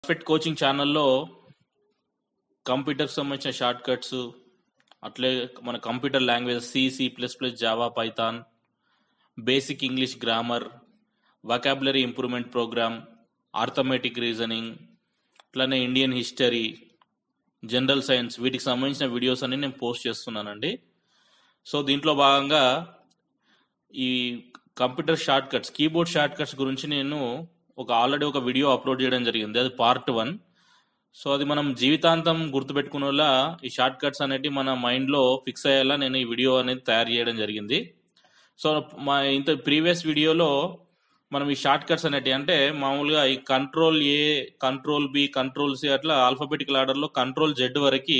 fit coaching ఛానల్లో కంప్యూటర్కి సంబంధించిన short shortcuts అట్లే మన computer language C C plus plus Java Python basic English grammar vocabulary improvement program arithmetic reasoning అట్లనే Indian history general science వీటికి సంబంధించిన videos అన్ని నేను పోస్ట్ చేస్తున్నానండి సో దీంట్లో భాగంగా ఈ computer shortcuts keyboard shortcuts గురించి నేను ఒక ఆల్రెడీ ఒక వీడియో అప్లోడ్ చేయడం జరిగింది అది పార్ట్ వన్ సో అది మనం జీవితాంతం గుర్తుపెట్టుకునేలా ఈ షార్ట్ కట్స్ అనేటివి మన మైండ్లో ఫిక్స్ అయ్యేలా నేను ఈ వీడియో అనేది తయారు చేయడం జరిగింది సో మా ఇంత ప్రీవియస్ వీడియోలో మనం ఈ షార్ట్ కట్స్ అనేటివి అంటే మామూలుగా ఈ control A control B control C అట్లా ఆల్ఫాబెటికల్ ఆర్డర్లో కంట్రోల్ జెడ్ వరకు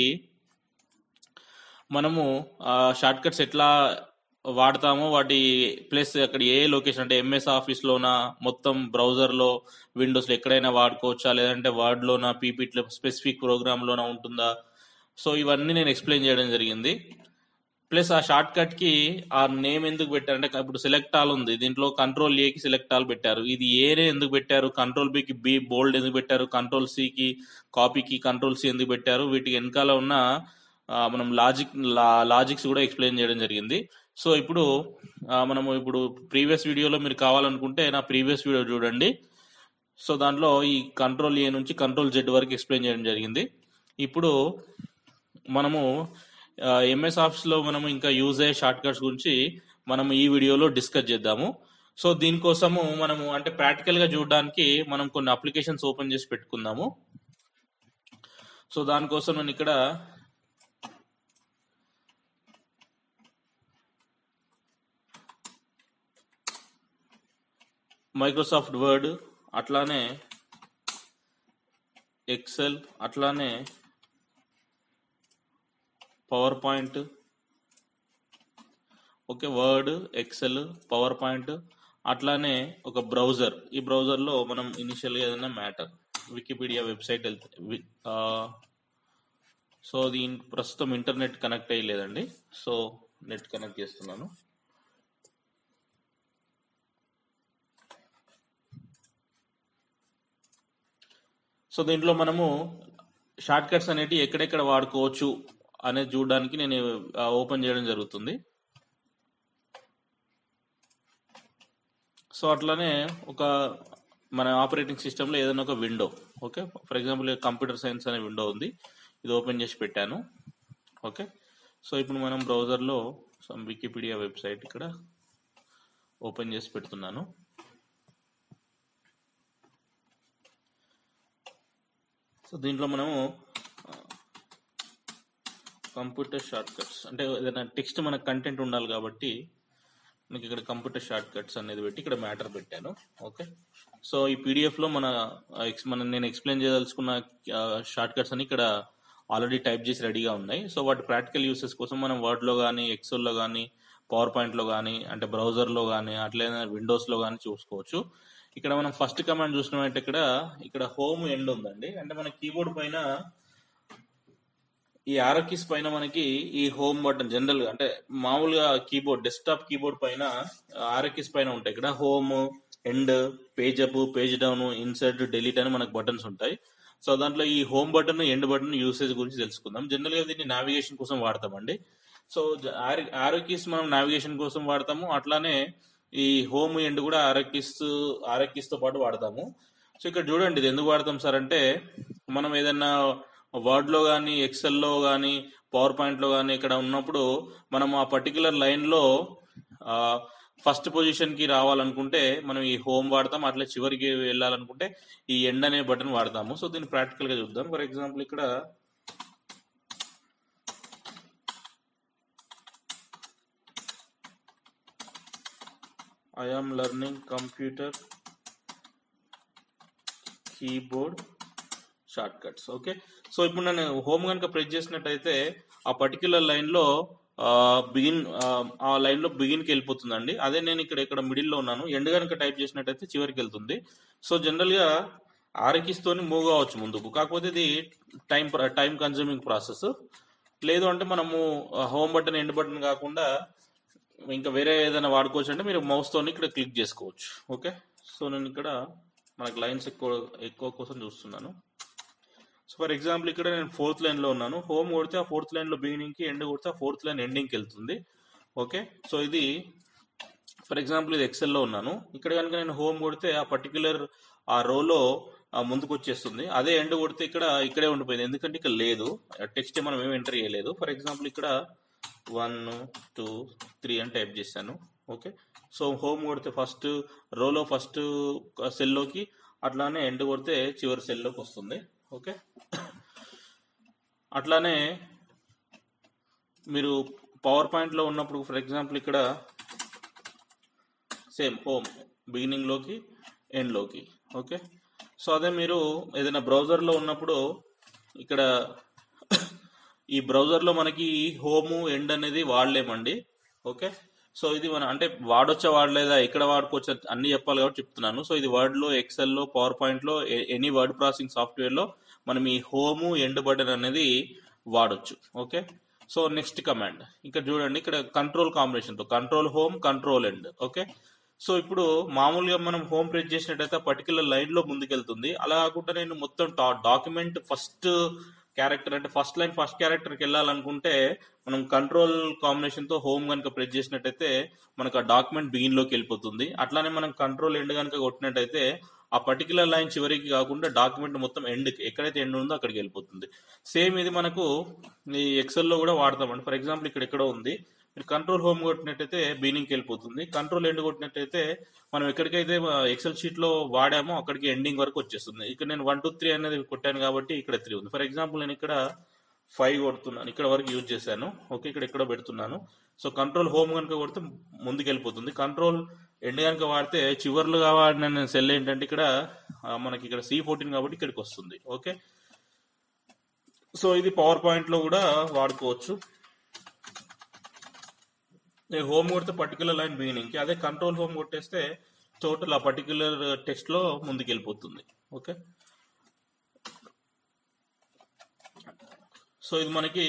మనము షార్ట్ కట్స్ ఎట్లా వాడతామో వాటి ప్లస్ అక్కడ ఏ లొకేషన్ అంటే ఎంఎస్ ఆఫీస్లోనా మొత్తం బ్రౌజర్లో విండోస్లో ఎక్కడైనా వాడుకోవచ్చా లేదంటే వర్డ్లోనా పీపీట్లో స్పెసిఫిక్ ప్రోగ్రామ్లోనా ఉంటుందా సో ఇవన్నీ నేను ఎక్స్ప్లెయిన్ చేయడం జరిగింది ప్లస్ ఆ షార్ట్ కట్ కి ఆ నేమ్ ఎందుకు పెట్టారు అంటే ఇప్పుడు సెలెక్ట్ ఆల్ ఉంది దీంట్లో కంట్రోల్ ఏకి సెలెక్ట్ ఆల్ పెట్టారు ఇది ఏనే ఎందుకు పెట్టారు కంట్రోల్ బికి బి బోల్డ్ ఎందుకు పెట్టారు కంట్రోల్ సికి కాపీకి కంట్రోల్ సి ఎందుకు పెట్టారు వీటికి వెనకాల ఉన్న ఆ, మనం లాజిక్ లాజిక్స్ కూడా ఎక్స్ప్లెయిన్ చేయడం జరిగింది సో ఇప్పుడు ఆ, మనము ఇప్పుడు ప్రీవియస్ వీడియోలో మీరు కావాలనుకుంటే నా ప్రీవియస్ వీడియో చూడండి సో దాంట్లో ఈ కంట్రోల్ ఏ నుంచి కంట్రోల్ జెడ్ వరకు ఎక్స్ప్లెయిన్ చేయడం జరిగింది ఇప్పుడు మనము ఎంఎస్ ఆఫీస్లో మనము ఇంకా యూజ్ అయ్యే షార్ట్ కట్స్ గురించి మనం ఈ వీడియోలో డిస్కస్ చేద్దాము సో దీనికోసము మనము అంటే ప్రాక్టికల్ గా చూడడానికి మనం కొన్ని అప్లికేషన్స్ ఓపెన్ చేసి పెట్టుకుందాము సో దానికోసం నేను ఇక్కడ మైక్రోసాఫ్ట్ వర్డ్ అట్లానే ఎక్సెల్ అట్లానే PowerPoint okay Word Excel PowerPoint అట్లానే ఒక బ్రౌజర్ ఈ బ్రౌజర్లో మనం ఇనిషియల్గా ఏదైనా మ్యాటర్ వికీపీడియా వెబ్సైట్ వెళ్తే వి- ఆ, సో దీని ప్రస్తుతం ఇంటర్నెట్ కనెక్ట్ అయ్యలేదండి సో నెట్ కనెక్ట్ చేస్తున్నాను సో దీంట్లో మనము షార్ట్ కట్స్ అనేటివి ఎక్కడెక్కడ వాడుకోవచ్చు అనేది చూడడానికి నేను ఆ, ఓపెన్ చేయడం జరుగుతుంది సో అట్లానే ఒక మన ఆపరేటింగ్ సిస్టంలో ఏదైనా ఒక window okay for example computer science అనే విండో ఉంది ఇది ఓపెన్ చేసి పెట్టాను ఓకే సో ఇప్పుడు మనం బ్రౌజర్లో సమ్ వికీపీడియా వెబ్సైట్ ఇక్కడ ఓపెన్ చేసి పెడుతున్నాను సో దీంట్లో మనము కంప్యూటర్ షార్ట్ కట్స్ అంటే ఏదైనా టెక్స్ట్ మన కంటెంట్ ఉండాలి కాబట్టి మీకు ఇక్కడ కంప్యూటర్ షార్ట్ కట్స్ అనేది పెట్టి ఇక్కడ మ్యాటర్ పెట్టాను ఓకే సో ఈ పీడిఎఫ్ లో మన ఆ, ఎక్స్- మన నేను ఎక్స్ప్లెయిన్ చేయదలుచుకున్న షార్ట్ కట్స్ అని ఇక్కడ ఆల్రెడీ టైప్ చేసి రెడీగా ఉన్నాయి సో వాటి ప్రాక్టికల్ యూసెస్ కోసం మనం వర్డ్ లో కానీ ఎక్సెల్ లో కానీ పవర్ పాయింట్ లో కానీ అంటే బ్రౌజర్ లో కానీ అట్లనే విండోస్ లో కానీ చూసుకోవచ్చు ఇక్కడ మనం ఫస్ట్ కమాండ్ చూసినామంటే ఇక్కడ ఇక్కడ హోమ్ ఎండ్ ఉందండి అంటే మన కీబోర్డ్ పైన ఈ ఆరో కీస్ పైన మనకి ఈ హోమ్ బటన్ జనరల్ గా అంటే మామూలుగా కీబోర్డ్ డెస్క్టాప్ కీబోర్డ్ పైన ఆరో కీస్ పైన ఉంటాయి ఇక్కడ home end page up page down insert delete అని మనకు బటన్స్ ఉంటాయి సో దాంట్లో ఈ home button end button usage గురించి తెలుసుకుందాం జనరల్ గా దీన్ని నావిగేషన్ కోసం వాడతామండి సో ఆరో కీస్ మనం నావిగేషన్ కోసం వాడతాము అట్లానే ఈ హోమ్ ఎండ్ కూడా ఆరో కీస్ ఆరో కీస్ తో పాటు వాడతాము సో ఇక్కడ చూడండి ఇది ఎందుకు వాడతాం సార్ అంటే మనం ఏదైనా వర్డ్ లో కానీ ఎక్సెల్ లో కానీ పవర్ పాయింట్ లో కానీ ఇక్కడ ఉన్నప్పుడు మనం ఆ పర్టికులర్ లైన్ లో ఫస్ట్ పొజిషన్ కి రావాలనుకుంటే మనం ఈ హోమ్ వాడతాం అట్లా చివరికి వెళ్ళాలనుకుంటే ఈ ఎండ్ అనే బటన్ వాడతాము సో దీన్ని ప్రాక్టికల్ గా చూద్దాం ఫర్ ఎగ్జాంపుల్ ఇక్కడ I am learning computer keyboard shortcuts okay so ఇప్పుడు నేను హోమ్ కనుక ప్రెస్ చేసినట్టయితే ఆ పర్టికులర్ లైన్ లో బిగిన్ ఆ లైన్ లో బిగిన్ కి వెళ్ళిపోతుందండి అదే నేను ఇక్కడ ఇక్కడ మిడిల్ లో ఉన్నాను ఎండ్ కనుక టైప్ చేసినట్టయితే చివరికి వెళ్తుంది సో జనరల్ గా ఆర్కిస్ తోని మూవ్ కావచ్చు ముందుకు కాకపోతే ఇది టైం టైం కన్జ్యూమింగ్ ప్రాసెస్ లేదు అంటే మనము హోమ్ బటన్ ఎండ్ బటన్ కాకుండా ఇంకా వేరే ఏదైనా వాడుకోవచ్చు అంటే మీరు మౌస్ తోని ఇక్కడ క్లిక్ చేసుకోవచ్చు ఓకే సో నేను ఇక్కడ మనకి లైన్స్ ఎక్కువ ఎక్కువ కోసం చూస్తున్నాను సో ఫర్ ఎగ్జాంపుల్ ఇక్కడ నేను ఫోర్త్ లైన్ లో ఉన్నాను హోమ్ కొడితే ఆ ఫోర్త్ లైన్ లో బిగినింగ్ కి ఎండ్ కొడితే ఆ ఫోర్త్ లైన్ ఎండింగ్ కి వెళ్తుంది ఓకే సో ఇది ఫర్ ఎగ్జాంపుల్ ఇది ఎక్సెల్ లో ఉన్నాను ఇక్కడ కనుక నేను హోమ్ కొడితే ఆ పర్టికులర్ ఆ రోలో ముందుకు వచ్చేస్తుంది అదే ఎండ్ కొడితే ఇక్కడ ఇక్కడే ఉండిపోయింది ఎందుకంటే ఇక్కడ లేదు టెక్స్ట్ మనం ఏమి ఎంటర్ చేయలేదు ఫర్ ఎగ్జాంపుల్ ఇక్కడ వన్ టూ త్రీ అని టైప్ చేశాను ఓకే సో హోమ్ కొడితే ఫస్ట్ రోలో ఫస్ట్ సెల్లోకి అట్లానే ఎండ్ కొడితే చివరి సెల్లోకి వస్తుంది ఓకే అట్లానే మీరు పవర్ పాయింట్ లో ఉన్నప్పుడు ఫర్ ఎగ్జాంపుల్ ఇక్కడ సేమ్ హోమ్ బిగినింగ్ లోకి ఎండ్ లోకి ఓకే సో అదే మీరు ఏదైనా బ్రౌజర్ లో ఉన్నప్పుడు ఇక్కడ ఈ బ్రౌజర్ లో మనకి హోమ్ ఎండ్ అనేది వాడలేమండి ఓకే సో ఇది మన అంటే వాడొచ్చా వాడలేదా ఎక్కడ వాడుకోవచ్చా అన్ని చెప్పాలి కాబట్టి చెప్తున్నాను సో ఇది వర్డ్ లో ఎక్సెల్ లో పవర్ పాయింట్ లో ఎనీ వర్డ్ ప్రాసెసింగ్ సాఫ్ట్వేర్ లో మనం ఈ హోమ్ ఎండ్ బటన్ అనేది వాడొచ్చు ఓకే సో నెక్స్ట్ కమాండ్ ఇక్కడ చూడండి ఇక్కడ కంట్రోల్ కాంబినేషన్ తో control home control end okay so ఇప్పుడు మామూలుగా మనం హోమ్ ప్రెస్ చేసినట్టయితే పర్టికులర్ లైన్ లో ముందుకెళ్తుంది అలా కాకుండా నేను మొత్తం డాక్యుమెంట్ ఫస్ట్ క్యారెక్టర్ అంటే ఫస్ట్ లైన్ ఫస్ట్ క్యారెక్టర్కి వెళ్ళాలనుకుంటే మనం కంట్రోల్ కాంబినేషన్ తో హోమ్ కనుక ప్రెస్ చేసినట్టయితే మనకు ఆ డాక్యుమెంట్ బిగిన్ లోకి వెళ్ళిపోతుంది అట్లానే మనం కంట్రోల్ ఎండ్ కనుక కొట్టినట్టయితే ఆ పర్టికులర్ లైన్ చివరికి కాకుండా డాక్యుమెంట్ మొత్తం ఎండ్ ఎక్కడైతే ఎండ్ ఉందో అక్కడికి వెళ్ళిపోతుంది సేమ్ ఇది మనకు ఈ ఎక్సెల్ లో కూడా వాడతామండి ఫర్ ఎగ్జాంపుల్ ఇక్కడ ఎక్కడో ఉంది మీరు కంట్రోల్ హోమ్ కొట్టినట్టయితే బీనింగ్కి వెళ్ళిపోతుంది కంట్రోల్ ఎండ్ కొట్టినట్టయితే మనం ఎక్కడికైతే ఎక్సెల్ షీట్ లో వాడామో అక్కడికి ఎండింగ్ వరకు వచ్చేస్తుంది ఇక్కడ నేను వన్ టూ త్రీ అనేది కొట్టాను కాబట్టి ఇక్కడ త్రీ ఉంది ఫర్ ఎగ్జాంపుల్ నేను ఇక్కడ ఫైవ్ కొడుతున్నాను ఇక్కడ వరకు యూజ్ చేశాను ఓకే ఇక్కడ ఎక్కడో పెడుతున్నాను సో కంట్రోల్ హోమ్ కనుక కొడితే ముందుకు వెళ్ళిపోతుంది కంట్రోల్ ఎండ్ కనుక వాడితే చివర్లుగా వాడిన సెల్ ఏంటంటే ఇక్కడ ఆ, మనకి ఇక్కడ సి ఫోర్టీన్ కాబట్టి ఇక్కడికి వస్తుంది ఓకే సో ఇది పవర్ పాయింట్ లో కూడా వాడుకోవచ్చు నేను హోమ్ కొడితే పర్టికులర్ లైన్ బిగినింగ్ కి అదే కంట్రోల్ హోమ్ కొట్టేస్తే టోటల్ ఆ పర్టికులర్ టెక్స్ట్ లో ముందుకు వెళ్ళిపోతుంది ఓకే సో ఇది మనకి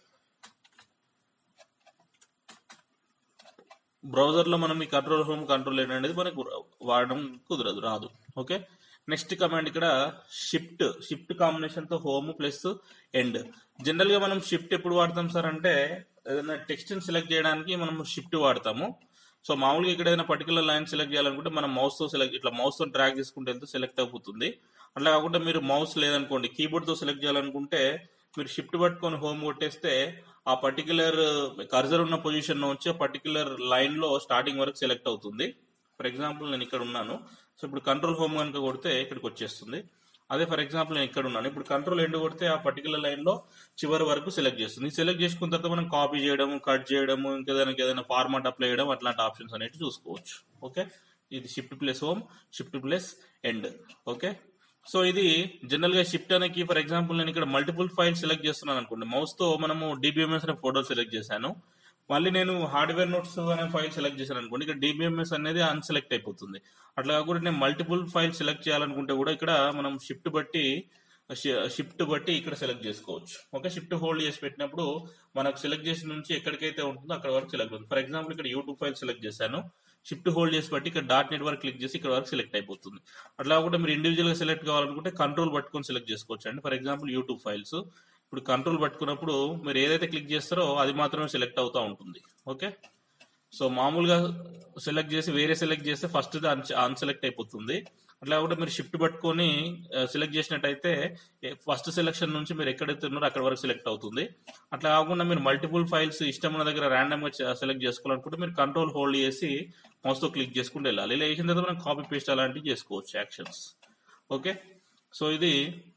బ్రౌజర్ లో మనం ఈ కంట్రోల్ హోమ్ కంట్రోల్ ఏంటి అనేది మనకు వాడడం కుదరదు రాదు ఓకే నెక్స్ట్ కమాండ్ ఇక్కడ షిఫ్ట్ షిఫ్ట్ కాంబినేషన్ తో హోమ్ ప్లస్ ఎండ్ జనరల్ గా మనం షిఫ్ట్ ఎప్పుడు వాడతాం సార్ అంటే ఏదైనా టెక్స్ట్ ని సెలెక్ట్ చేయడానికి మనం షిఫ్ట్ వాడతాము సో మామూలుగా ఇక్కడ ఏదైనా పర్టికులర్ లైన్ సెలెక్ట్ చేయాలనుకుంటే మనం మౌస్ తో సెలెక్ట్ ఇట్లా మౌస్ తో డ్రాగ్ చేసుకుంటే వెళ్తే సెలెక్ట్ అయిపోతుంది అట్లా కాకుండా మీరు మౌస్ లేదనుకోండి కీబోర్డ్ తో సెలెక్ట్ చేయాలనుకుంటే మీరు షిఫ్ట్ పట్టుకొని హోమ్ కొట్టేస్తే ఆ పర్టికులర్ కర్జర్ ఉన్న పొజిషన్ నుంచి ఆ పర్టికులర్ లైన్ లో స్టార్టింగ్ వరకు సెలెక్ట్ అవుతుంది ఫర్ ఎగ్జాంపుల్ నేను ఇక్కడ ఉన్నాను సో ఇప్పుడు కంట్రోల్ హోమ్ కనుక కొడితే ఇక్కడికి వచ్చేస్తుంది అదే ఫర్ ఎగ్జాంపుల్ నేను ఇక్కడ ఉన్నాను ఇప్పుడు కంట్రోల్ ఎండ్ కొడితే ఆ పర్టికులర్ లైన్ లో చివరి వరకు సెలెక్ట్ చేస్తుంది సెలెక్ట్ చేసుకున్న తర్వాత మనం కాపీ చేయడం కట్ చేయడం ఇంకేదైనా ఏదైనా ఫార్మాట్ అప్లై చేయడం అట్లాంటి ఆప్షన్స్ అనేవి చూసుకోవచ్చు ఓకే ఇది shift plus home shift plus end okay so ఇది జనరల్ గా షిఫ్ట్ అనేది ఫర్ ఎగ్జాంపుల్ నేను ఇక్కడ మల్టిపుల్ ఫైల్ సెలెక్ట్ చేస్తున్నాను అనుకోండి మౌస్ తో మనము డిబిఎంఎస్ అనే ఫోటో సెలెక్ట్ చేశాను మళ్ళీ నేను హార్డ్వేర్ నోట్స్ అనే ఫైల్ సెలెక్ట్ చేశాను అనుకోండి ఇక్కడ డిబిఎంఎస్ అనేది అన్సెలెక్ట్ అయిపోతుంది అట్లా కాకుండా నేను మల్టిపుల్ ఫైల్ సెలెక్ట్ చేయాలనుకుంటే కూడా ఇక్కడ మనం షిఫ్ట్ బట్టి షిఫ్ట్ బట్టి ఇక్కడ సెలెక్ట్ చేసుకోవచ్చు ఓకే షిఫ్ట్ హోల్డ్ చేసి పెట్టినప్పుడు మనకు సెలెక్ట్ చేసిన నుంచి ఎక్కడికైతే ఉంటుందో అక్కడ వరకు సెలెక్ట్ అవుతుంది ఫర్ ఎగ్జాంపుల్ ఇక్కడ యూట్యూబ్ ఫైల్ సెలెక్ట్ చేశాను షిఫ్ట్ హోల్డ్ చేసి బట్టి ఇక్కడ డాట్ నెట్ వరకు క్లిక్ చేసి ఇక్కడ వరకు సెలెక్ట్ అయిపోతుంది అట్లా కాకుండా మీరు ఇండివిజువల్ గా సెలెక్ట్ కావాలనుకుంటే కంట్రోల్ పట్టుకొని సెలెక్ట్ చేసుకోవచ్చు అండి ఫర్ ఎగ్జాంపుల్ యూట్యూబ్ ఫైల్స్ ఇప్పుడు కంట్రోల్ పట్టుకున్నప్పుడు మీరు ఏదైతే క్లిక్ చేస్తారో అది మాత్రమే సెలెక్ట్ అవుతా ఉంటుంది ఓకే సో మామూలుగా సెలెక్ట్ చేసి వేరే సెలెక్ట్ చేస్తే ఫస్ట్ అన్సెలెక్ట్ అయిపోతుంది అట్లా కూడా మీరు షిఫ్ట్ పట్టుకొని సెలెక్ట్ చేసినట్టయితే ఫస్ట్ సెలెక్షన్ నుంచి మీరు ఎక్కడైతే ఉన్నారో అక్కడ వరకు సెలెక్ట్ అవుతుంది అట్లా కాకుండా మీరు మల్టిపుల్ ఫైల్స్ ఇష్టం ఉన్న దగ్గర ర్యాండమ్ గా సెలెక్ట్ చేసుకోవాలనుకుంటే మీరు కంట్రోల్ హోల్డ్ చేసి మౌస్ తో క్లిక్ చేసుకుంటూ వెళ్ళాలి ఇలా చేసిన తర్వాత మనం కాపీ పేస్ట్ అలాంటివి చేసుకోవచ్చు యాక్షన్స్ ఓకే సో ఇది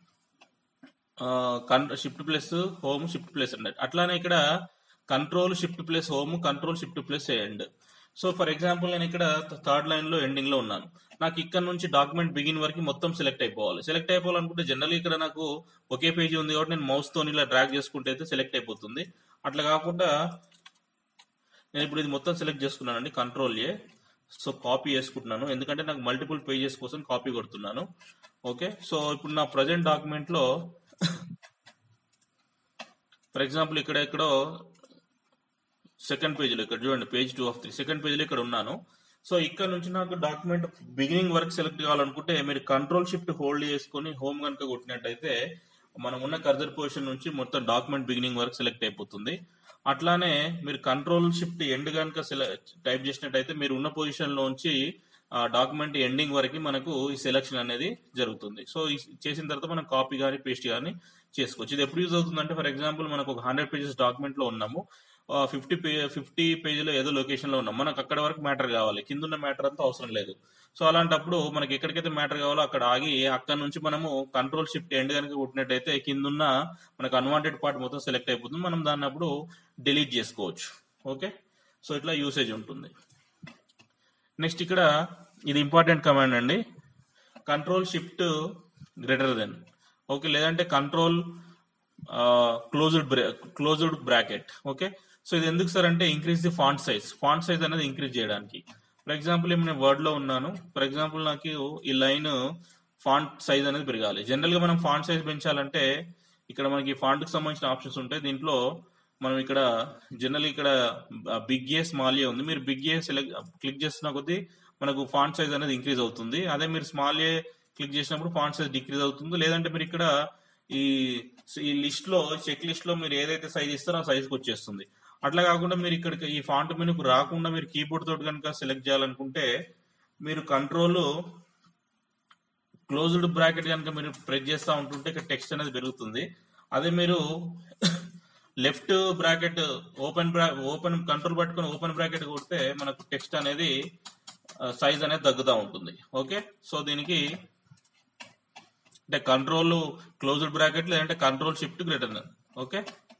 shift plus home shift plus అన్నట్టు అట్లానే ఇక్కడ control shift plus home control shift plus end so for example నేను ఇక్కడ థర్డ్ లైన్ లో ఎండింగ్ లో ఉన్నాను నాకు ఇక్కడ నుంచి డాక్యుమెంట్ బిగిన్ వరకు మొత్తం సెలెక్ట్ అయిపోవాలి సెలెక్ట్ అయిపోవాలనుకుంటే జనరల్ ఇక్కడ నాకు ఒకే పేజీ ఉంది కాబట్టి నేను మౌస్ తో ఇలా డ్రాగ్ చేసుకుంటే అయితే సెలెక్ట్ అయిపోతుంది అట్లా కాకుండా నేను ఇప్పుడు ఇది మొత్తం సెలెక్ట్ చేసుకున్నానండి కంట్రోల్ ఏ సో కాపీ చేసుకుంటున్నాను ఎందుకంటే నాకు మల్టిపుల్ పేజెస్ కోసం కాపీ కొడుతున్నాను ఓకే సో ఇప్పుడు నా ప్రజెంట్ డాక్యుమెంట్ లో ఫర్ ఎగ్జాంపుల్ ఇక్కడ ఎక్కడో సెకండ్ పేజీలో ఇక్కడ చూడండి page two of three second పేజీలో ఇక్కడ ఉన్నాను సో ఇక్కడ నుంచి నాకు డాక్యుమెంట్ బిగినింగ్ వరకు సెలెక్ట్ కావాలనుకుంటే మీరు కంట్రోల్ షిఫ్ట్ హోల్డ్ చేసుకొని హోమ్ కనుక కొట్టినట్టయితే మనం ఉన్న కర్జర్ పొజిషన్ నుంచి మొత్తం డాక్యుమెంట్ బిగినింగ్ వరకు సెలెక్ట్ అయిపోతుంది అట్లానే మీరు కంట్రోల్ షిఫ్ట్ ఎండ్ కనుక టైప్ చేసినట్టయితే మీరు ఉన్న పొజిషన్ లోంచి డాక్యుమెంట్ ఎండింగ్ వరకు మనకు ఈ సెలక్షన్ అనేది జరుగుతుంది సో ఈ చేసిన తర్వాత మనం కాపీ కానీ పేస్ట్ కానీ చేసుకోవచ్చు ఇది ఎప్పుడు యూజ్ అవుతుంది అంటే ఫర్ ఎగ్జాంపుల్ మనకు ఒక హండ్రెడ్ పేజెస్ డాక్యుమెంట్ లో ఉన్నాము ఫిఫ్టీ పే ఫిఫ్టీ పేజీలో ఏదో లొకేషన్ లో ఉన్నాం మనకు అక్కడ వరకు మ్యాటర్ కావాలి కింద ఉన్న మ్యాటర్ అంతా అవసరం లేదు సో అలాంటప్పుడు మనకి ఎక్కడికైతే మ్యాటర్ కావాలో అక్కడ ఆగి అక్కడ నుంచి మనము కంట్రోల్ షిఫ్ట్ ఎండ్ కనుక కొట్టినట్టయితే కింద ఉన్న మనకు అన్వాంటెడ్ పార్ట్ మొత్తం సెలెక్ట్ అయిపోతుంది మనం దాన్ని అప్పుడు డిలీట్ చేసుకోవచ్చు ఓకే సో ఇట్లా యూసేజ్ ఉంటుంది నెక్స్ట్ ఇక్కడ ఇది ఇంపార్టెంట్ కమాండ్ అండి control shift greater than okay లేదంటే control closed closed bracket okay so ఇది ఎందుకు సార్ అంటే increase the font size font size అనేది ఇంక్రీజ్ చేయడానికి ఫర్ ఎగ్జాంపుల్ నేను వర్డ్ లో ఉన్నాను ఫర్ ఎగ్జాంపుల్ నాకు ఈ లైన్ ఫాంట్ సైజ్ అనేది పెరగాలి జనరల్ గా మనం ఫాంట్ సైజ్ పెంచాలంటే ఇక్కడ మనకి ఫాంట్ కి సంబంధించిన ఆప్షన్స్ ఉంటాయి దీంట్లో మనం ఇక్కడ జనరల్ ఇక్కడ బిగ్ ఏ స్మాల్ ఏ ఉంది మీరు బిగ్ ఏ సెలెక్ట్ క్లిక్ చేస్తున్న కొద్దీ మనకు ఫాంట్ సైజ్ అనేది ఇంక్రీజ్ అవుతుంది అదే మీరు స్మాల్ ఏ క్లిక్ చేసినప్పుడు ఫాంట్ సైజ్ డిక్రీజ్ అవుతుంది లేదంటే మీరు ఇక్కడ ఈ ఈ లిస్ట్ లో చెక్ లిస్ట్ లో మీరు ఏదైతే సైజ్ ఇస్తారో ఆ సైజ్కి వచ్చేస్తుంది అట్లా కాకుండా మీరు ఇక్కడ ఈ ఫాంట్ మెనూకు రాకుండా మీరు కీబోర్డ్ తోటి కనుక సెలెక్ట్ చేయాలనుకుంటే మీరు కంట్రోల్ క్లోజ్డ్ బ్రాకెట్ కనుక మీరు ప్రెస్ చేస్తూ ఉంటుంటే ఇక్కడ టెక్స్ట్ అనేది పెరుగుతుంది అదే మీరు left bracket open bra open control పట్టుకొని ఓపెన్ బ్రాకెట్ కొడితే మనకు టెక్స్ట్ అనేది సైజ్ అనేది తగ్గుతూ ఉంటుంది ఓకే సో దీనికి అంటే కంట్రోల్ క్లోజ్డ్ బ్రాకెట్ లేదంటే control shift greater okay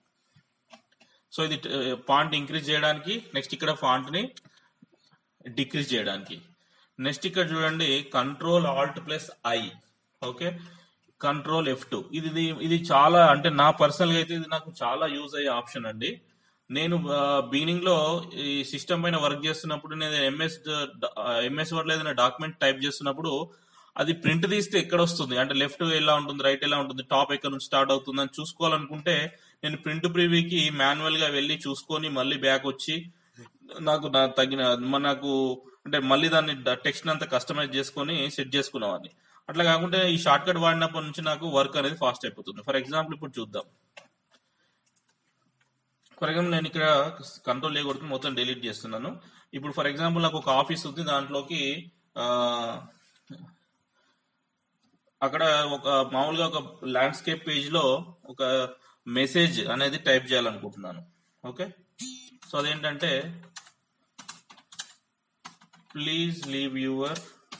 so ఇది ఫాంట్ ఇంక్రీజ్ చేయడానికి నెక్స్ట్ ఇక్కడ ఫాంట్ ని డిక్రీజ్ చేయడానికి నెక్స్ట్ ఇక్కడ చూడండి control alt plus I okay control F two ఇది ఇది- ఇది చాలా అంటే నా పర్సనల్ గా అయితే ఇది నాకు చాలా యూజ్ అయ్యే ఆప్షన్ అండి నేను బిగినింగ్ లో ఈ సిస్టమ్ పైన వర్క్ చేస్తున్నప్పుడు నేను ఎంఎస్ ఎంఎస్ వర్డ్ ఏదైనా డాక్యుమెంట్ టైప్ చేస్తున్నప్పుడు అది ప్రింట్ తీస్తే ఎక్కడ వస్తుంది అంటే లెఫ్ట్ ఎలా ఉంటుంది రైట్ ఎలా ఉంటుంది టాప్ ఎక్కడ నుంచి స్టార్ట్ అవుతుంది అని చూసుకోవాలనుకుంటే నేను ప్రింట్ ప్రివ్యూకి మాన్యువల్ గా వెళ్ళి చూసుకొని మళ్ళీ బ్యాక్ వచ్చి నాకు నా తగిన మ- నాకు అంటే మళ్ళీ దాన్ని టెక్స్ట్ అంతా కస్టమైజ్ చేసుకొని సెట్ చేసుకునేవాడిని అట్లా కాకుండా ఈ షార్ట్ కట్ వాడినప్పటి నుంచి నాకు వర్క్ అనేది ఫాస్ట్ అయిపోతుంది ఫర్ ఎగ్జాంపుల్ ఇప్పుడు చూద్దాం ఫర్ ఎగ్జాంపుల్ నేను ఇక్కడ కంట్రోల్ కొడుకుని మొత్తం డిలీట్ చేస్తున్నాను ఇప్పుడు ఫర్ ఎగ్జాంపుల్ నాకు ఒక ఆఫీస్ ఉంది దాంట్లోకి ఆ, అక్కడ ఒక మామూలుగా ఒక ల్యాండ్స్కేప్ పేజ్ లో ఒక మెసేజ్ అనేది టైప్ చేయాలనుకుంటున్నాను ఓకే సో అదేంటంటే please leave your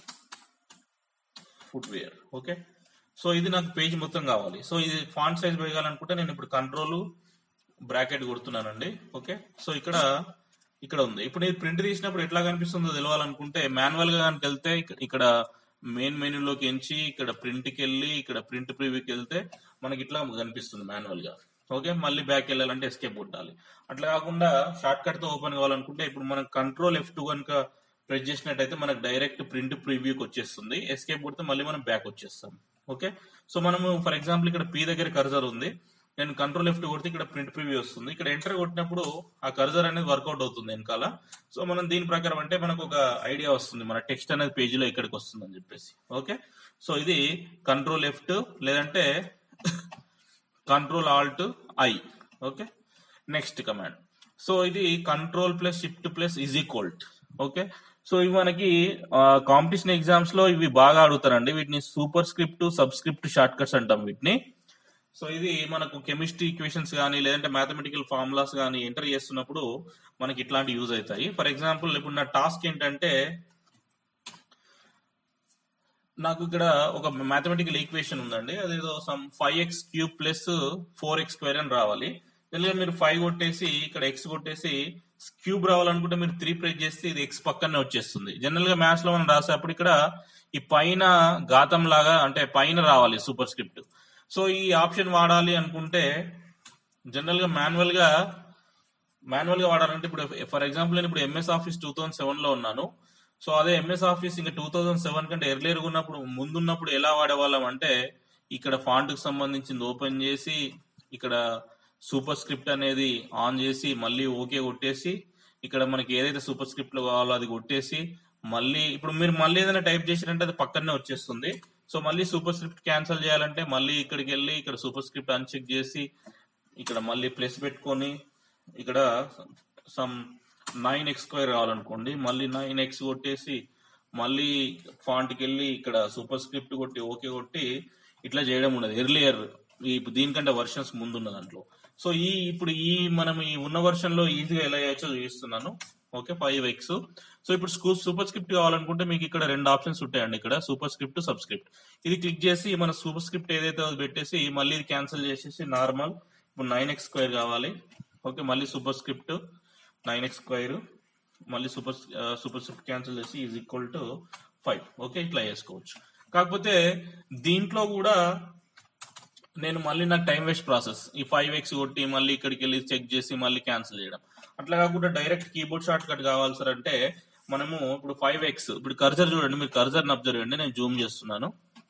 footwear okay so ఇది నాకు పేజ్ మొత్తం కావాలి సో ఇది ఫాంట్ సైజ్ పెరగాలనుకుంటే నేను ఇప్పుడు కంట్రోల్ బ్రాకెట్ కొడుతున్నానండి ఓకే సో ఇక్కడ ఇక్కడ ఉంది ఇప్పుడు ఇది ప్రింట్ తీసినప్పుడు ఎట్లా కనిపిస్తుందో తెలవాలనుకుంటే మాన్యువల్ గా కనుక వెళ్తే ఇక- ఇక్కడ మెయిన్ మెనూలోకి ఎంచి ఇక్కడ ప్రింట్ కి వెళ్ళి ఇక్కడ ప్రింట్ ప్రివ్యూకి వెళ్తే మనకి ఇట్లా కనిపిస్తుంది మాన్యువల్ గా ఓకే మళ్ళీ బ్యాక్ వెళ్ళాలంటే ఎస్కేప్ కొట్టాలి అట్లా కాకుండా షార్ట్ కట్ తో ఓపెన్ కావాలనుకుంటే ఇప్పుడు మనం కంట్రోల్ ఎఫ్ టూ కనుక ప్రెస్ చేసినట్టయితే మనకు డైరెక్ట్ ప్రింట్ ప్రివ్యూకి వచ్చేస్తుంది ఎస్కేప్ కొడితే మళ్ళీ మనం బ్యాక్ వచ్చేస్తాం ఓకే సో మనము ఫర్ ఎగ్జాంపుల్ ఇక్కడ పీ దగ్గర కర్జర్ ఉంది నేను కంట్రోల్ లెఫ్ట్ కొడితే ఇక్కడ ప్రింట్ ప్రివ్యూ వస్తుంది ఇక్కడ ఎంటర్ కొట్టినప్పుడు ఆ కర్జర్ అనేది వర్కౌట్ అవుతుంది వెనకాల సో మనం దీని ప్రకారం అంటే మనకు ఒక ఐడియా వస్తుంది మన టెక్స్ట్ అనేది పేజీలో ఎక్కడికి వస్తుంది అని చెప్పేసి ఓకే సో ఇది కంట్రోల్ లెఫ్ట్ లేదంటే control alt I okay next command so ఇది control plus shift plus is equal okay so ఇవి మనకి కాంపిటీషన్ ఎగ్జామ్స్ లో ఇవి బాగా అడుగుతారండి వీటిని superscript subscript shortcuts అంటాం వీటిని సో ఇది మనకు కెమిస్ట్రీ ఈక్వేషన్స్ కానీ లేదంటే మ్యాథమెటికల్ ఫార్ములాస్ కానీ ఎంటర్ చేస్తున్నప్పుడు మనకి ఇట్లాంటి యూజ్ అవుతాయి ఫర్ ఎగ్జాంపుల్ ఇప్పుడు నా టాస్క్ ఏంటంటే నాకు ఇక్కడ ఒక మ్యాథమెటికల్ ఈక్వేషన్ ఉందండి అదేదో some five X cube plus four X square అని రావాలి జనరల్గా మీరు ఫైవ్ కొట్టేసి ఇక్కడ ఎక్స్ కొట్టేసి క్యూబ్ రావాలనుకుంటే మీరు త్రీ ప్రెస్ చేస్తే ఇది ఎక్స్ పక్కనే వచ్చేస్తుంది జనరల్ గా మ్యాథ్స్ లో మనం రాసేటప్పుడు ఇక్కడ ఈ పైన ఘాతం లాగా అంటే పైన రావాలి సూపర్ స్క్రిప్ట్ సో ఈ ఆప్షన్ వాడాలి అనుకుంటే జనరల్ గా మాన్యువల్ గా మాన్యువల్ గా వాడాలంటే ఇప్పుడు ఫర్ ఎగ్జాంపుల్ నేను ఇప్పుడు MS Office two thousand seven లో ఉన్నాను సో అదే ఎంఎస్ ఆఫీస్ ఇంకా టూ థౌసండ్ సెవెన్ కంటే ఎర్లియర్ ఉన్నప్పుడు ముందున్నప్పుడు ఎలా వాడేవాళ్ళం అంటే ఇక్కడ ఫాంట్ కి సంబంధించింది ఓపెన్ చేసి ఇక్కడ సూపర్ స్క్రిప్ట్ అనేది ఆన్ చేసి మళ్ళీ ఓకే కొట్టేసి ఇక్కడ మనకి ఏదైతే సూపర్ స్క్రిప్ట్ లో కావాలో అది కొట్టేసి మళ్ళీ ఇప్పుడు మీరు మళ్ళీ ఏదైనా టైప్ చేసినంటే అది పక్కనే వచ్చేస్తుంది సో మళ్ళీ సూపర్ స్క్రిప్ట్ క్యాన్సిల్ చేయాలంటే మళ్ళీ ఇక్కడికి వెళ్ళి ఇక్కడ సూపర్ స్క్రిప్ట్ అన్చెక్ చేసి ఇక్కడ మళ్ళీ ప్లస్ పెట్టుకొని ఇక్కడ సమ్ నైన్ ఎక్స్ స్క్వేర్ కావాలనుకోండి మళ్ళీ నైన్ ఎక్స్ కొట్టేసి మళ్ళీ ఫాంట్కి వెళ్ళి ఇక్కడ సూపర్ స్క్రిప్ట్ కొట్టి ఓకే కొట్టి ఇట్లా చేయడం ఉండదు ఎర్లియర్ ఈ దీనికంటే వర్షన్స్ ముందున్న దాంట్లో సో ఈ ఇప్పుడు ఈ మనం ఈ ఉన్న వర్షన్ లో ఈజీగా ఎలా చేయొచ్చో చూపిస్తున్నాను ఓకే ఫైవ్ ఎక్స్ సో ఇప్పుడు స్కూ- సూపర్ స్క్రిప్ట్ కావాలనుకుంటే మీకు ఇక్కడ రెండు ఆప్షన్స్ ఉంటాయండి ఇక్కడ సూపర్ స్క్రిప్ట్ సబ్ స్క్రిప్ట్ ఇది క్లిక్ చేసి మన సూపర్ స్క్రిప్ట్ ఏదైతే అది పెట్టేసి మళ్ళీ ఇది క్యాన్సిల్ చేసేసి నార్మల్ ఇప్పుడు నైన్ ఎక్స్ స్క్వేర్ కావాలి ఓకే మళ్ళీ superscript nine X square మళ్ళీ సూపర్ సూపర్ స్క్రిప్ట్ క్యాన్సిల్ చేసి is equal to five okay ఇట్లా చేసుకోవచ్చు కాకపోతే దీంట్లో కూడా నేను మళ్ళీ నాకు టైం వేస్ట్ ప్రాసెస్ ఈ ఫైవ్ ఎక్స్ కొట్టి మళ్ళీ ఇక్కడికి వెళ్ళి చెక్ చేసి మళ్ళీ క్యాన్సిల్ చేయడం అట్లా కాకుండా డైరెక్ట్ కీబోర్డ్ షార్ట్ కట్ కావాలి సార్ అంటే మనము ఇప్పుడు ఫైవ్ ఎక్స్ ఇప్పుడు కర్జర్ చూడండి మీరు కర్జర్ అబ్జర్వ్ చేయండి నేను జూమ్ చేస్తున్నాను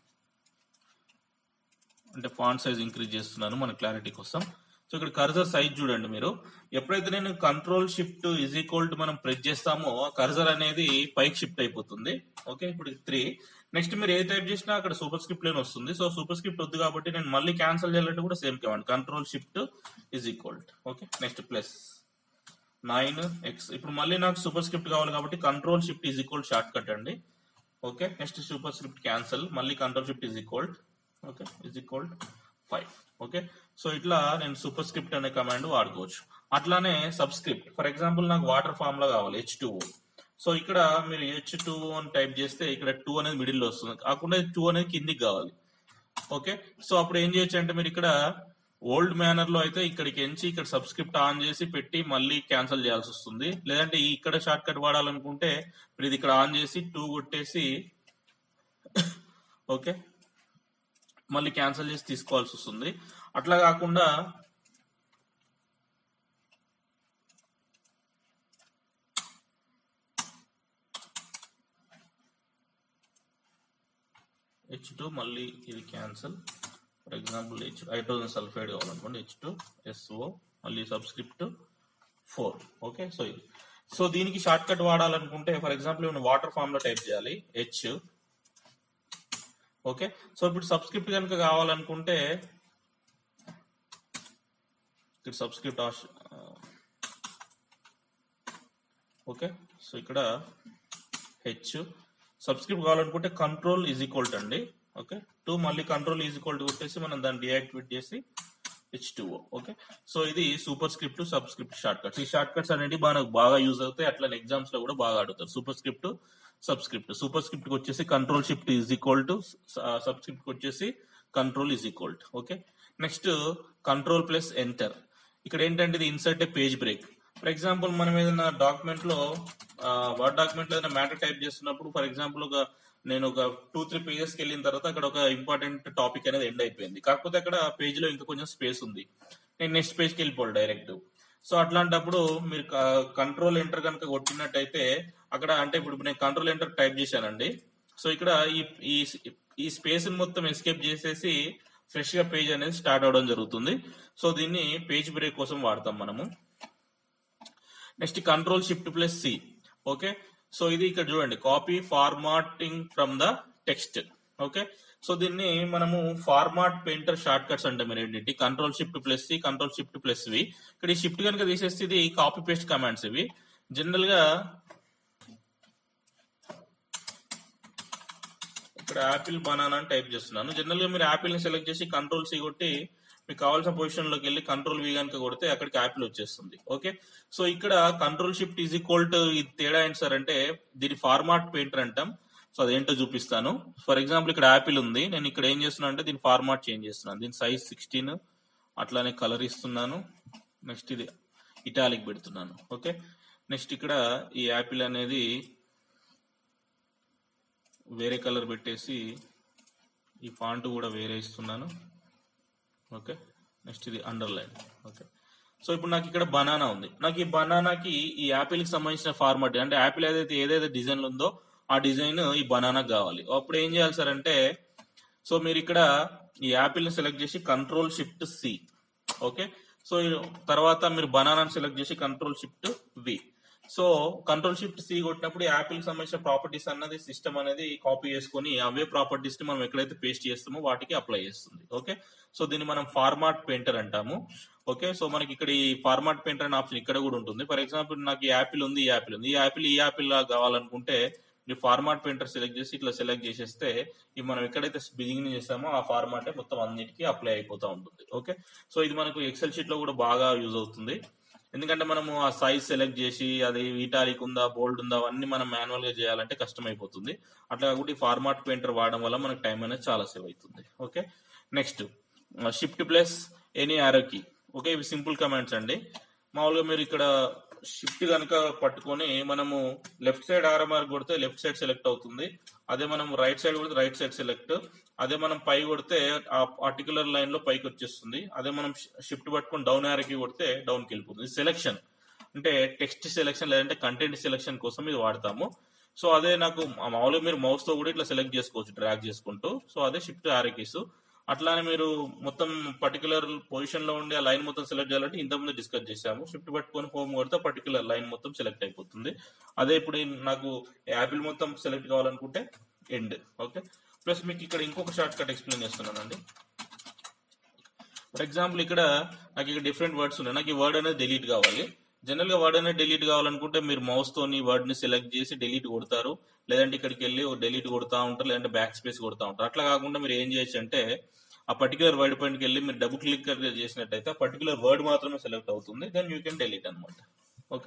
అంటే ఫాంట్ సైజ్ ఇంక్రీజ్ చేస్తున్నాను మన క్లారిటీ కోసం సో ఇక్కడ కర్జర్ సైజ్ చూడండి మీరు ఎప్పుడైతే నేను control shift is equal to మనం ప్రెస్ చేస్తామో కర్జర్ అనేది పైకి షిఫ్ట్ అయిపోతుంది ఓకే ఇప్పుడు త్రీ నెక్స్ట్ మీరు ఏ టైప్ చేసినా అక్కడ సూపర్ స్క్రిప్ట్ లేని వస్తుంది సో సూపర్ స్క్రిప్ట్ వద్దు కాబట్టి నేను మళ్ళీ క్యాన్సిల్ చేయాలంటే కూడా same command control shift is equal okay next plus nine X ఇప్పుడు మళ్ళీ నాకు సూపర్ స్క్రిప్ట్ కావాలి కాబట్టి control shift is equal shortcut అండి okay next superscript cancel మళ్ళీ control shift is equal okay is equal five okay so ఇట్లా నేను superscript అనే కమాండ్ వాడుకోవచ్చు అట్లానే సబ్ స్క్రిప్ట్ ఫర్ ఎగ్జాంపుల్ నాకు వాటర్ ఫామ్ లో కావాలి హెచ్ టూ సో ఇక్కడ మీరు హెచ్ టూ అని టైప్ చేస్తే ఇక్కడ టూ అనేది మిడిల్ లో వస్తుంది కాకుండా టూ అనేది కిందికి కావాలి ఓకే సో అప్పుడు ఏం చేయొచ్చు అంటే మీరు ఇక్కడ ఓల్డ్ మేనర్ లో అయితే ఇక్కడికి ఎంచి ఇక్కడ సబ్స్క్రిప్ట్ ఆన్ చేసి పెట్టి మళ్ళీ క్యాన్సిల్ చేయాల్సి వస్తుంది లేదంటే ఈ ఇక్కడ షార్ట్ కట్ వాడాలనుకుంటే మీరు ఇది ఇక్కడ ఆన్ చేసి టూ కొట్టేసి ఓకే మళ్ళీ క్యాన్సిల్ చేసి తీసుకోవాల్సి వస్తుంది అట్లా కాకుండా హెచ్ టూ మళ్ళీ ఇది cancel for example H hydrogen sulphide కావాలనుకోండి హెచ్ టూ ఎస్ఓ మళ్ళీ సబ్స్క్రిప్ట్ ఫోర్ ఓకే సో ఇది సో దీనికి షార్ట్ కట్ వాడాలనుకుంటే ఫర్ ఎగ్జాంపుల్ నేను వాటర్ ఫామ్ లో టైప్ చేయాలి హెచ్ ఓకే సో ఇప్పుడు సబ్స్క్రిప్ట్ కనుక కావాలనుకుంటే ఇక్కడ సబ్స్క్రిప్ట్ ఓకే సో ఇక్కడ హెచ్ సబ్స్క్రిప్ట్ కావాలనుకుంటే కంట్రోల్ ఈజ్ ఈక్వల్ టు అండి ఓకే టూ మళ్ళీ కంట్రోల్ ఈజ్ ఈక్వల్ టు కొట్టేసి మనం దాన్ని డియాక్టివేట్ చేసి హెచ్ టూ ఓకే సో ఇది super superscript subscript shortcuts ఈ షార్ట్ కట్స్ అనేవి మనకు బాగా యూజ్ అవుతాయి అట్లా ఎగ్జామ్స్ లో కూడా బాగా అడుగుతారు superscript subscript superscript వచ్చేసి control shift is equal to subscript వచ్చేసి control is equal to okay next control plus enter ఇక్కడ ఏంటంటే ఇది insert a page break for example మనం ఏదైనా డాక్యుమెంట్ లో వర్డ్ డాక్యుమెంట్ లో ఏదైనా మ్యాటర్ టైప్ చేస్తున్నప్పుడు ఫర్ ఎగ్జాంపుల్ ఒక నేను ఒక టూ త్రీ పేజెస్ కి వెళ్ళిన తర్వాత అక్కడ ఒక ఇంపార్టెంట్ టాపిక్ అనేది ఎండ్ అయిపోయింది కాకపోతే అక్కడ పేజ్ లో ఇంకా కొంచెం స్పేస్ ఉంది నేను నెక్స్ట్ పేజ్ కి వెళ్ళిపోవాలి డైరెక్ట్ సో అట్లాంటప్పుడు మీరు కంట్రోల్ ఎంటర్ కనుక కొట్టినట్టయితే అక్కడ అంటే ఇప్పుడు నేను కంట్రోల్ ఎంటర్ టైప్ చేశానండి సో ఇక్కడ ఈ ఈ ఈ స్పేస్ మొత్తం ఎస్కేప్ చేసేసి ఫ్రెష్ గా పేజ్ అనేది స్టార్ట్ అవడం జరుగుతుంది సో దీన్ని పేజ్ బ్రేక్ కోసం వాడతాం మనము next control shift plus C okay so ఇది ఇక్కడ చూడండి copy formatting from the text okay so దీన్ని మనము ఫార్మాట్ పెయింటర్ షార్ట్ కట్స్ అంటే మీరు ఏంటి control shift plus C control shift plus V ఇక్కడ ఈ షిఫ్ట్ కనుక తీసేస్తే ఇది కాపీ పేస్ట్ కమాండ్స్ ఇవి జనరల్ గా ఇక్కడ యాపిల్ బనానా అని టైప్ చేస్తున్నాను జనరల్ గా మీరు యాపిల్ ని సెలెక్ట్ చేసి కంట్రోల్ సి కొట్టి మీకు కావాల్సిన పొజిషన్ లోకి వెళ్ళి కంట్రోల్ వి కనుక కొడితే అక్కడికి యాపిల్ వచ్చేస్తుంది ఓకే సో ఇక్కడ control shift is equal to ఇది తేడా ఏంటి సార్ అంటే దీని ఫార్మాట్ పెయింటర్ అంటాం సో అదేంటో చూపిస్తాను ఫర్ ఎగ్జాంపుల్ ఇక్కడ యాపిల్ ఉంది నేను ఇక్కడ ఏం చేస్తున్నా అంటే దీని ఫార్మాట్ చేంజ్ చేస్తున్నాను దీని సైజ్ సిక్స్టీన్ అట్లానే కలర్ ఇస్తున్నాను నెక్స్ట్ ఇది ఇటాలిక్ పెడుతున్నాను ఓకే నెక్స్ట్ ఇక్కడ ఈ యాపిల్ అనేది వేరే కలర్ పెట్టేసి ఈ ఫాంట్ కూడా వేరే ఇస్తున్నాను ఓకే నెక్స్ట్ ఇది అండర్లైన్ ఓకే సో ఇప్పుడు నాకు ఇక్కడ బనానా ఉంది నాకు ఈ బనానాకి ఈ యాపిల్ కి సంబంధించిన ఫార్మాట్ అంటే యాపిల్ ఏదైతే ఏదైతే డిజైన్ ఉందో ఆ డిజైన్ ఈ బనానా కావాలి అప్పుడు ఏం చేయాలి సార్ అంటే సో మీరు ఇక్కడ ఈ యాపిల్ ని సెలెక్ట్ చేసి control shift C okay so ఈ తర్వాత మీరు బనానా సెలెక్ట్ చేసి control shift V so control shift C కొట్టినప్పుడు యాపిల్ కి సంబంధించిన ప్రాపర్టీస్ అన్నది సిస్టమ్ అనేది కాపీ చేసుకొని అవే ప్రాపర్టీస్ ని మనం ఎక్కడైతే పేస్ట్ చేస్తామో వాటికి అప్లై చేస్తుంది ఓకే సో దీన్ని మనం ఫార్మాట్ పెయింటర్ అంటాము ఓకే సో మనకి ఇక్కడ ఈ ఫార్మాట్ పెయింటర్ అనే ఆప్షన్ ఇక్కడ కూడా ఉంటుంది ఫర్ ఎగ్జాంపుల్ నాకు ఈ యాపిల్ ఉంది ఈ యాపిల్ ఉంది ఈ యాపిల్ ఈ యాపిల్ లా కావాలనుకుంటే ఈ ఫార్మాట్ పెయింటర్ సెలెక్ట్ చేసి ఇట్లా సెలెక్ట్ చేసేస్తే ఇవి మనం ఎక్కడైతే బిగినింగ్ చేసామో ఆ ఫార్మాట్ మొత్తం అన్నిటికీ అప్లై అయిపోతా ఉంటుంది ఓకే సో ఇది మనకు ఎక్సెల్ షీట్ లో కూడా బాగా యూజ్ అవుతుంది ఎందుకంటే మనము ఆ సైజ్ సెలెక్ట్ చేసి అది ఈటాలిక్ ఉందా బోల్డ్ ఉందా అవన్నీ మనం మాన్యువల్ గా చేయాలంటే కష్టం అయిపోతుంది అట్లా కాకుండా ఈ ఫార్మాట్ పెయింటర్ వాడడం వల్ల మనకు టైం అనేది చాలా సేవ్ అవుతుంది okay next shift plus any ఆరోకి ఓకే ఇవి సింపుల్ కమాండ్స్ అండి మామూలుగా మీరు ఇక్కడ షిఫ్ట్ కనుక పట్టుకొని మనము లెఫ్ట్ సైడ్ ఆర్ఎంఆర్ కొడితే లెఫ్ట్ సైడ్ సెలెక్ట్ అవుతుంది అదే మనం రైట్ సైడ్ కొడితే రైట్ సైడ్ సెలెక్ట్ అదే మనం పై కొడితే ఆ పర్టికులర్ లైన్ లో పైకి వచ్చేస్తుంది అదే మనం షిఫ్ట్ పట్టుకొని డౌన్ యారకి కొడితే డౌన్ కి వెళ్ళిపోతుంది సెలెక్షన్ అంటే టెక్స్ట్ సెలెక్షన్ లేదంటే కంటెంట్ సెలెక్షన్ కోసం ఇది వాడతాము సో అదే నాకు మామూలుగా మీరు మౌస్ తో కూడా ఇట్లా సెలెక్ట్ చేసుకోవచ్చు డ్రాగ్ చేసుకుంటూ సో అదే షిఫ్ట్ ఆరకీస్ అట్లానే మీరు మొత్తం పర్టికులర్ పొజిషన్ లో ఉండి ఆ లైన్ మొత్తం సెలెక్ట్ చేయాలంటే ఇంతకుముందు డిస్కస్ చేసాము షిఫ్ట్ పట్టుకొని హోమ్ కొడితే పర్టికులర్ లైన్ మొత్తం సెలెక్ట్ అయిపోతుంది అదే ఇప్పుడు నాకు యాపిల్ మొత్తం సెలెక్ట్ కావాలనుకుంటే ఎండ్ ఓకే ప్లస్ మీకు ఇక్కడ ఇంకొక షార్ట్ కట్ ఎక్స్ప్లెయిన్ చేస్తున్నానండి ఫర్ ఎగ్జాంపుల్ ఇక్కడ నాకు ఇక్కడ డిఫరెంట్ వర్డ్స్ ఉన్నాయి నాకు ఈ వర్డ్ అనేది డిలీట్ కావాలి జనరల్ గా వర్డ్ అనేది డిలీట్ కావాలనుకుంటే మీరు మౌస్ తోని వర్డ్ ని సెలెక్ట్ చేసి డిలీట్ కొడతారు లేదంటే ఇక్కడికి వెళ్ళి డిలీట్ కొడతా ఉంటారు లేదంటే బ్యాక్ స్పేస్ కొడతా ఉంటారు అట్లా కాకుండా మీరు ఏం చేయొచ్చు అంటే ఆ పర్టికులర్ వర్డ్ పాయింట్కి వెళ్ళి మీరు డబుల్ క్లిక్ చేసినట్టయితే ఆ పర్టికులర్ వర్డ్ మాత్రమే సెలెక్ట్ అవుతుంది దెన్ యూ కెన్ డిలీట్ అనమాట ఓకే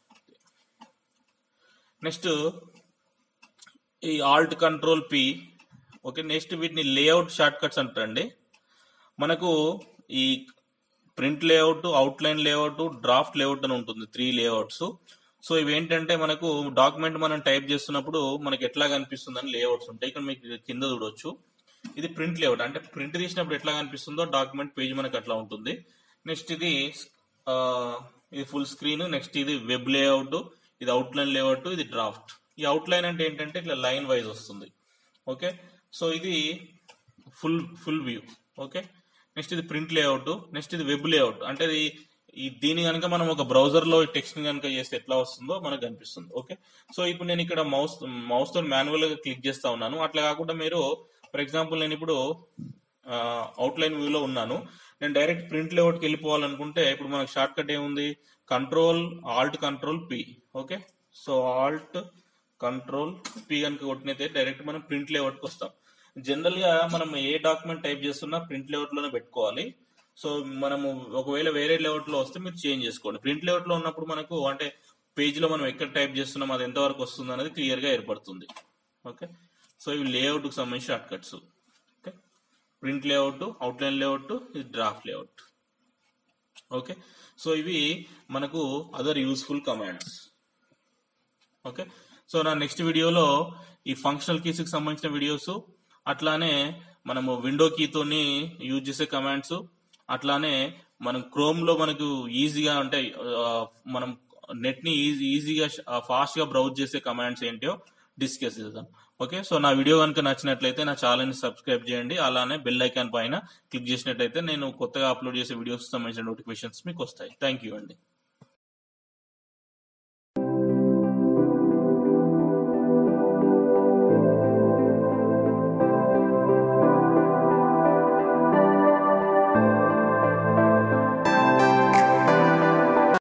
నెక్స్ట్ ఈ alt control P okay next వీటిని లేఅవుట్ షార్ట్ కట్స్ అంటారండి మనకు ఈ print layout outline layout draft layout అని ఉంటుంది త్రీ లేఅవుట్స్ సో ఇవి ఏంటంటే మనకు డాక్యుమెంట్ మనం టైప్ చేస్తున్నప్పుడు మనకి ఎట్లా కనిపిస్తుంది అని లేఅవుట్స్ ఉంటాయి ఇక్కడ మీకు కింద చూడొచ్చు ఇది ప్రింట్ లేఅవుట్ అంటే ప్రింట్ తీసినప్పుడు ఎట్లా కనిపిస్తుందో డాక్యుమెంట్ పేజ్ మనకు అట్లా ఉంటుంది నెక్స్ట్ ఇది ఆ, ఇది ఫుల్ స్క్రీన్ నెక్స్ట్ ఇది వెబ్ లేఅవుట్ ఇది అవుట్లైన్ లేఅవుట్ ఇది డ్రాఫ్ట్ ఈ అవుట్లైన్ అంటే ఏంటంటే ఇట్లా లైన్ వైజ్ వస్తుంది ఓకే సో ఇది full full view okay next ఇది ప్రింట్ లేఅవుట్ నెక్స్ట్ ఇది వెబ్ లేఅవుట్ అంటే ఇది ఈ దీని కనుక మనం ఒక బ్రౌజర్ లో టెక్స్ట్ కనుక చేస్తే ఎట్లా వస్తుందో మనకు కనిపిస్తుంది ఓకే సో ఇప్పుడు నేను ఇక్కడ మౌస్ మౌస్ తో మాన్యువల్ గా క్లిక్ చేస్తా ఉన్నాను అట్లా కాకుండా మీరు ఫర్ ఎగ్జాంపుల్ నేను ఇప్పుడు అవుట్లైన్ వ్యూ లో ఉన్నాను నేను డైరెక్ట్ ప్రింట్ లేఅవుట్ కి వెళ్ళిపోవాలనుకుంటే ఇప్పుడు మనకు షార్ట్ కట్ ఏముంది control alt control P okay so alt control P కనుక కొట్టినైతే డైరెక్ట్ మనం ప్రింట్ లేఅవుట్ కి వస్తాం జనరల్ గా మనం ఏ డాక్యుమెంట్ టైప్ చేస్తున్నా ప్రింట్ లేఅవుట్ లోనే పెట్టుకోవాలి సో మనము ఒకవేళ వేరే లేఅవుట్ లో వస్తే మీరు చేంజ్ చేసుకోండి ప్రింట్ లేఅవుట్ లో ఉన్నప్పుడు మనకు అంటే పేజ్ లో మనం ఎక్కడ టైప్ చేస్తున్నాం అది ఎంతవరకు వస్తుంది అనేది క్లియర్ గా ఏర్పడుతుంది ఓకే సో ఇవి లేఅవుట్ కి సంబంధించి shortcuts okay print layout outline layout ఇది డ్రాఫ్ట్ లేఅవుట్ ఓకే సో ఇవి మనకు other useful commands okay so నా నెక్స్ట్ వీడియోలో ఈ ఫంక్షనల్ కీస్ కి సంబంధించిన వీడియోస్ అట్లానే మనము విండో కీతోని యూజ్ చేసే కమాండ్స్ అట్లానే మనం క్రోమ్ లో మనకు ఈజీగా అంటే ఆ, మనం నెట్ ని ఈజీ ఈజీగా ఫాస్ట్ గా బ్రౌజ్ చేసే కమాండ్స్ ఏంటో డిస్కస్ చేద్దాం ఓకే సో నా వీడియో కనుక నచ్చినట్లయితే నా ఛానల్ ని సబ్స్క్రైబ్ చేయండి అలానే బెల్ ఐకాన్ పైన క్లిక్ చేసినట్లయితే నేను కొత్తగా అప్లోడ్ చేసే వీడియోస్ సంబంధించిన నోటిఫికేషన్స్ మీకు వస్తాయి థ్యాంక్ యూ అండి